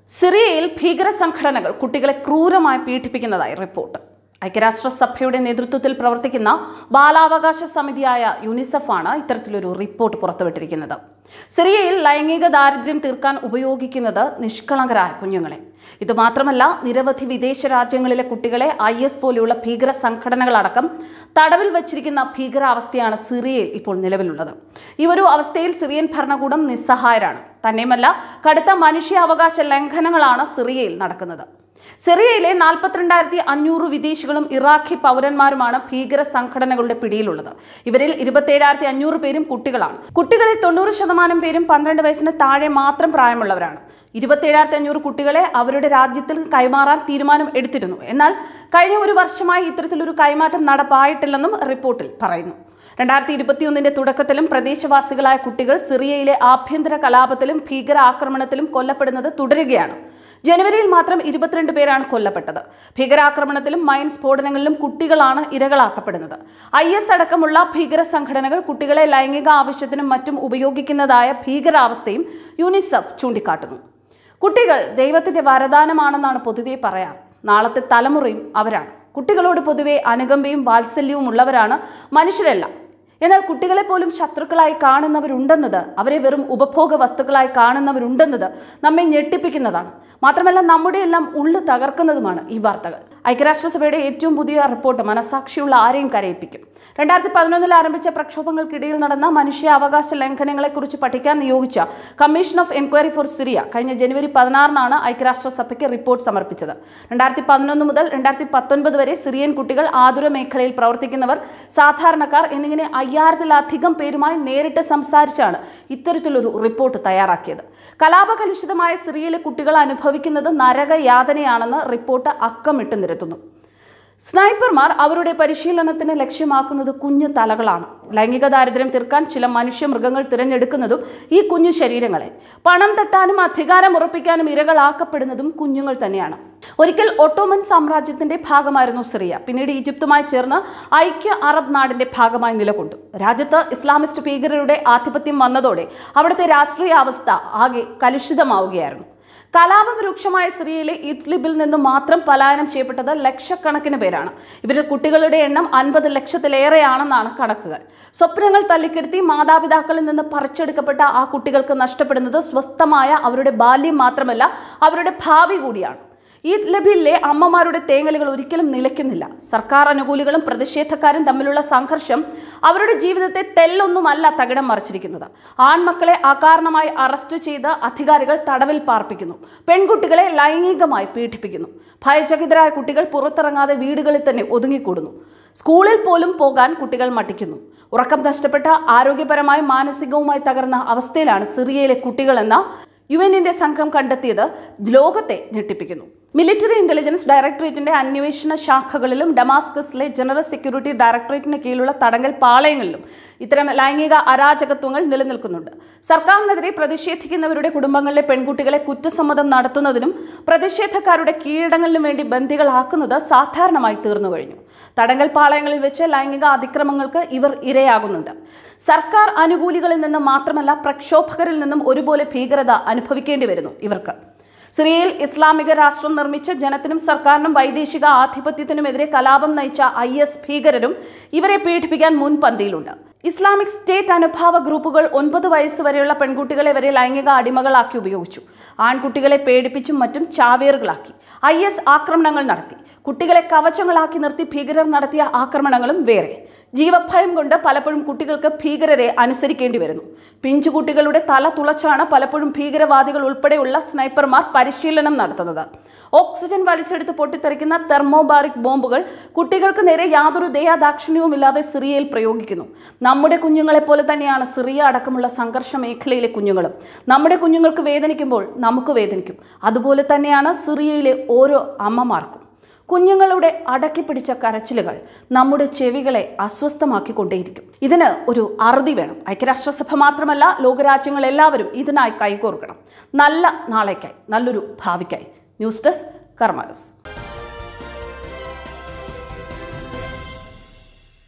സിറിയയിൽ ഭീകര സംഘടനകൾ കുട്ടികളെ ക്രൂരമായി പീഡിപ്പിക്കുന്നതായി റിപ്പോർട്ട് ഐക്യരാഷ്ട്രസഭയുടെ നേതൃത്വത്തിൽ പ്രവർത്തിക്കുന്ന ബാലാവകാശ സമിതിയായ യുനിസെഫാണ് ഇത്തരത്തിലൊരു റിപ്പോർട്ട് പുറത്തുവിട്ടിരിക്കുന്നത് സിറിയയിൽ ലൈംഗിക ദാരിദ്ര്യം തീർക്കാൻ ഉപയോഗിക്കുന്നത് നിഷ്കളങ്കരായ കുഞ്ഞുങ്ങളെ ഇത് മാത്രമല്ല നിരവധി വിദേശ രാജ്യങ്ങളിലെ കുട്ടികളെ ഐ എസ് പോലെയുള്ള ഭീകര സംഘടനകളടക്കം തടവിൽ വച്ചിരിക്കുന്ന ഭീകരാവസ്ഥയാണ് സിറിയയിൽ ഇപ്പോൾ നിലവിലുള്ളത് ഈ ഒരു അവസ്ഥയിൽ സിറിയൻ ഭരണകൂടം നിസ്സഹായരാണ് തന്നെയുമല്ല കടുത്ത മനുഷ്യാവകാശ ലംഘനങ്ങളാണ് സിറിയയിൽ നടക്കുന്നത് സിറിയയിലെ നാൽപ്പത്തിരണ്ടായിരത്തി അഞ്ഞൂറ് വിദേശികളും ഇറാഖി പൗരന്മാരുമാണ് ഭീകര സംഘടനകളുടെ പിടിയിലുള്ളത് ഇവരിൽ ഇരുപത്തിയേഴായിരത്തി അഞ്ഞൂറ് പേരും കുട്ടികളാണ് കുട്ടികളിൽ തൊണ്ണൂറ് ശതമാനം പേരും പന്ത്രണ്ട് വയസ്സിന് താഴെ മാത്രം പ്രായമുള്ളവരാണ് ഇരുപത്തിയേഴായിരത്തി അഞ്ഞൂറ് കുട്ടികളെ അവരുടെ രാജ്യത്തിൽ കൈമാറാൻ തീരുമാനം എടുത്തിരുന്നു എന്നാൽ കഴിഞ്ഞ ഒരു വർഷമായി ഇത്തരത്തിലൊരു കൈമാറ്റം നടപ്പായിട്ടില്ലെന്നും റിപ്പോർട്ടിൽ പറയുന്നു രണ്ടായിരത്തി ഇരുപത്തിയൊന്നിന്റെ തുടക്കത്തിലും പ്രദേശവാസികളായ കുട്ടികൾ സിറിയയിലെ ആഭ്യന്തര കലാപത്തിലും ഭീകര ആക്രമണത്തിലും കൊല്ലപ്പെടുന്നത് തുടരുകയാണ് ജനുവരിയിൽ മാത്രം ഇരുപത്തിരണ്ട് പേരാണ് കൊല്ലപ്പെട്ടത് ഭീകരാക്രമണത്തിലും മൈൻ സ്ഫോടനങ്ങളിലും കുട്ടികളാണ് ഇരകളാക്കപ്പെടുന്നത് ഐ എസ് അടക്കമുള്ള ഭീകര സംഘടനകൾ കുട്ടികളെ ലൈംഗിക ആവശ്യത്തിനും മറ്റും ഉപയോഗിക്കുന്നതായ ഭീകരാവസ്ഥയും യുനിസെഫ് ചൂണ്ടിക്കാട്ടുന്നു കുട്ടികൾ ദൈവത്തിന്റെ വരദാനമാണെന്നാണ് പൊതുവെ പറയാറ് നാളത്തെ തലമുറയും അവരാണ് കുട്ടികളോട് പൊതുവെ അനുകമ്പയും വാത്സല്യവും ഉള്ളവരാണ് മനുഷ്യരെല്ലാം എന്നാൽ കുട്ടികളെ പോലും ശത്രുക്കളായി കാണുന്നവരുണ്ടെന്നത് അവരെ വെറും ഉപഭോഗ വസ്തുക്കളായി കാണുന്നവരുണ്ടെന്നത് നമ്മെ ഞെട്ടിപ്പിക്കുന്നതാണ് മാത്രമല്ല നമ്മുടെ എല്ലാം ഉള്ളു തകർക്കുന്നതുമാണ് ഈ വാർത്തകൾ ഐക്യരാഷ്ട്രസഭയുടെ ഏറ്റവും പുതിയ റിപ്പോർട്ട് മനസാക്ഷിയുള്ള ആരെയും കരയിപ്പിക്കും രണ്ടായിരത്തി പതിനൊന്നിൽ ആരംഭിച്ച പ്രക്ഷോഭങ്ങൾക്കിടയിൽ നടന്ന മനുഷ്യാവകാശ ലംഘനങ്ങളെക്കുറിച്ച് പഠിക്കാൻ നിയോഗിച്ച commission of enquiry for Syria കഴിഞ്ഞ ജനുവരി പതിനാറിനാണ് ഐക്യരാഷ്ട്രസഭയ്ക്ക് റിപ്പോർട്ട് സമർപ്പിച്ചത് രണ്ടായിരത്തി പതിനൊന്ന് മുതൽ രണ്ടായിരത്തി പത്തൊൻപത് വരെ സിറിയൻ കുട്ടികൾ ആതുര മേഖലയിൽ പ്രവർത്തിക്കുന്നവർ സാധാരണക്കാർ എന്നിങ്ങനെ അയ്യായിരത്തിലധികം പേരുമായി നേരിട്ട് സംസാരിച്ചാണ് ഇത്തരത്തിലൊരു റിപ്പോർട്ട് തയ്യാറാക്കിയത് കലാപകലുഷിതമായ സിറിയയിലെ കുട്ടികൾ അനുഭവിക്കുന്നത് നരകയാതനയാണെന്ന് റിപ്പോർട്ട് അക്കമിട്ട് നിരത്തുന്നു സ്നൈപ്പർമാർ അവരുടെ പരിശീലനത്തിന് ലക്ഷ്യമാക്കുന്നത് കുഞ്ഞു തലകളാണ് ലൈംഗിക ദാരിദ്ര്യം തീർക്കാൻ ചില മനുഷ്യ മൃഗങ്ങൾ തിരഞ്ഞെടുക്കുന്നതും ഈ കുഞ്ഞു ശരീരങ്ങളെ പണം തട്ടാനും അധികാരം ഉറപ്പിക്കാനും ഇരകളാക്കപ്പെടുന്നതും കുഞ്ഞുങ്ങൾ തന്നെയാണ് ഒരിക്കൽ ഒട്ടോമൻ സാമ്രാജ്യത്തിന്റെ ഭാഗമായിരുന്നു സിറിയ പിന്നീട് ഈജിപ്തുമായി ചേർന്ന് ഐക്യ അറബ് നാടിന്റെ ഭാഗമായി നിലകൊണ്ടു രാജ്യത്ത് ഇസ്ലാമിസ്റ്റ് ഭീകരരുടെ ആധിപത്യം വന്നതോടെ അവിടുത്തെ രാഷ്ട്രീയ അവസ്ഥ ആകെ കലുഷിതമാവുകയായിരുന്നു കലാപം രൂക്ഷമായ സിറിയയിലെ ഇദ്ലിബിൽ നിന്ന് മാത്രം പലായനം ചെയ്യപ്പെട്ടത് ലക്ഷക്കണക്കിന് പേരാണ് ഇവരിൽ കുട്ടികളുടെ എണ്ണം അൻപത് ലക്ഷത്തിലേറെയാണെന്നാണ് കണക്കുകൾ സ്വപ്നങ്ങൾ തല്ലിക്കെടുത്തി മാതാപിതാക്കളിൽ നിന്ന് പറിച്ചെടുക്കപ്പെട്ട ആ കുട്ടികൾക്ക് നഷ്ടപ്പെടുന്നത് സ്വസ്ഥമായ അവരുടെ ബാല്യം മാത്രമല്ല അവരുടെ ഭാവി കൂടിയാണ് ഈ ലബിലെ അമ്മമാരുടെ തേങ്ങലുകൾ ഒരിക്കലും നിലയ്ക്കുന്നില്ല സർക്കാർ അനുകൂലികളും പ്രതിഷേധക്കാരും തമ്മിലുള്ള സംഘർഷം അവരുടെ ജീവിതത്തെ തെല്ലൊന്നുമല്ല തകിടം മറിച്ചിരിക്കുന്നത് ആൺമക്കളെ അകാരണമായി അറസ്റ്റ് ചെയ്ത് അധികാരികൾ തടവിൽ പാർപ്പിക്കുന്നു പെൺകുട്ടികളെ ലൈംഗികമായി പീഡിപ്പിക്കുന്നു ഭയചകിതരായ കുട്ടികൾ പുറത്തിറങ്ങാതെ വീടുകളിൽ തന്നെ ഒതുങ്ങിക്കൂടുന്നു സ്കൂളിൽ പോലും പോകാൻ കുട്ടികൾ മടിക്കുന്നു ഉറക്കം നഷ്ടപ്പെട്ട ആരോഗ്യപരമായും മാനസികവുമായി തകർന്ന അവസ്ഥയിലാണ് സിറിയയിലെ കുട്ടികളെന്ന യു എന്നിന്റെ സംഘം കണ്ടെത്തിയത് ലോകത്തെ ഞെട്ടിപ്പിക്കുന്നു മിലിറ്ററി ഇന്റലിജൻസ് ഡയറക്ടറേറ്റിന്റെ അന്വേഷണ ശാഖകളിലും ഡമാസ്കസിലെ ജനറൽ സെക്യൂരിറ്റി ഡയറക്ടറേറ്റിന് കീഴിലുള്ള തടങ്കൽ പാളയങ്ങളിലും ഇത്തരം ലൈംഗിക അരാജകത്വങ്ങൾ നിലനിൽക്കുന്നുണ്ട് സർക്കാരിനെതിരെ പ്രതിഷേധിക്കുന്നവരുടെ കുടുംബങ്ങളിലെ പെൺകുട്ടികളെ കുറ്റസമ്മതം നടത്തുന്നതിനും പ്രതിഷേധക്കാരുടെ കീഴടങ്ങളിലും വേണ്ടി ബന്ദികളാക്കുന്നത് സാധാരണമായി തീർന്നു കഴിഞ്ഞു തടങ്കൽ പാളയങ്ങളിൽ വെച്ച് ലൈംഗിക അതിക്രമങ്ങൾക്ക് ഇവർ ഇരയാകുന്നുണ്ട് സർക്കാർ അനുകൂലികളിൽ നിന്നും മാത്രമല്ല പ്രക്ഷോഭകരിൽ നിന്നും ഒരുപോലെ ഭീകരത അനുഭവിക്കേണ്ടി വരുന്നു ഇവർക്ക് സിറിയയിൽ ഇസ്ലാമിക രാഷ്ട്രം നിർമ്മിച്ച ജനത്തിനും സർക്കാരിനും വൈദേശിക ആധിപത്യത്തിനുമെതിരെ കലാപം നയിച്ച ഐ എസ് ഭീകരരും ഇവരെ പീഡിപ്പിക്കാൻ മുൻപന്തിയിലുണ്ട് ഇസ്ലാമിക് സ്റ്റേറ്റ് അനുഭാവ ഗ്രൂപ്പുകൾ ഒൻപത് വയസ്സ് വരെയുള്ള പെൺകുട്ടികളെ വരെ ലൈംഗിക അടിമകളാക്കി ഉപയോഗിച്ചു ആൺകുട്ടികളെ പേടിപ്പിച്ചും മറ്റും ചാവേറുകളാക്കി ഐ എസ് ആക്രമണങ്ങൾ നടത്തി കുട്ടികളെ കവചങ്ങളാക്കി നിർത്തി ഭീകരർ നടത്തിയ ആക്രമണങ്ങളും വേറെ ജീവഭയം കൊണ്ട് പലപ്പോഴും കുട്ടികൾക്ക് ഭീകരരെ അനുസരിക്കേണ്ടി വരുന്നു പിഞ്ചുകുട്ടികളുടെ തല തുളച്ചാണ് പലപ്പോഴും ഭീകരവാദികൾ ഉൾപ്പെടെയുള്ള സ്നൈപ്പർമാർ പരിശീലനം നടത്തുന്നത് ഓക്സിജൻ വലിച്ചെടുത്ത് പൊട്ടിത്തെറിക്കുന്ന തെർമോബാറിക് ബോംബുകൾ കുട്ടികൾക്ക് നേരെ യാതൊരു ദയാദാക്ഷിണ്യവുമില്ലാതെ സിറിയയിൽ പ്രയോഗിക്കുന്നു നമ്മുടെ കുഞ്ഞുങ്ങളെ പോലെ തന്നെയാണ് സിറിയ അടക്കമുള്ള സംഘർഷ മേഖലയിലെ കുഞ്ഞുങ്ങളും നമ്മുടെ കുഞ്ഞുങ്ങൾക്ക് വേദനിക്കുമ്പോൾ നമുക്ക് വേദനിക്കും അതുപോലെ തന്നെയാണ് സിറിയയിലെ ഓരോ അമ്മമാർക്കും കുഞ്ഞുങ്ങളുടെ അടക്കി പിടിച്ച കരച്ചിലുകൾ നമ്മുടെ ചെവികളെ അസ്വസ്ഥമാക്കിക്കൊണ്ടേയിരിക്കും ഇതിന് ഒരു അറുതി വേണം ഐക്യരാഷ്ട്രസഭ മാത്രമല്ല ലോകരാജ്യങ്ങൾ എല്ലാവരും ഇതിനായി കൈകോർക്കണം നല്ല നാളേക്കായി നല്ലൊരു ഭാവിക്കായി ന്യൂസ് ഡെസ്ക് കർമാനോസ്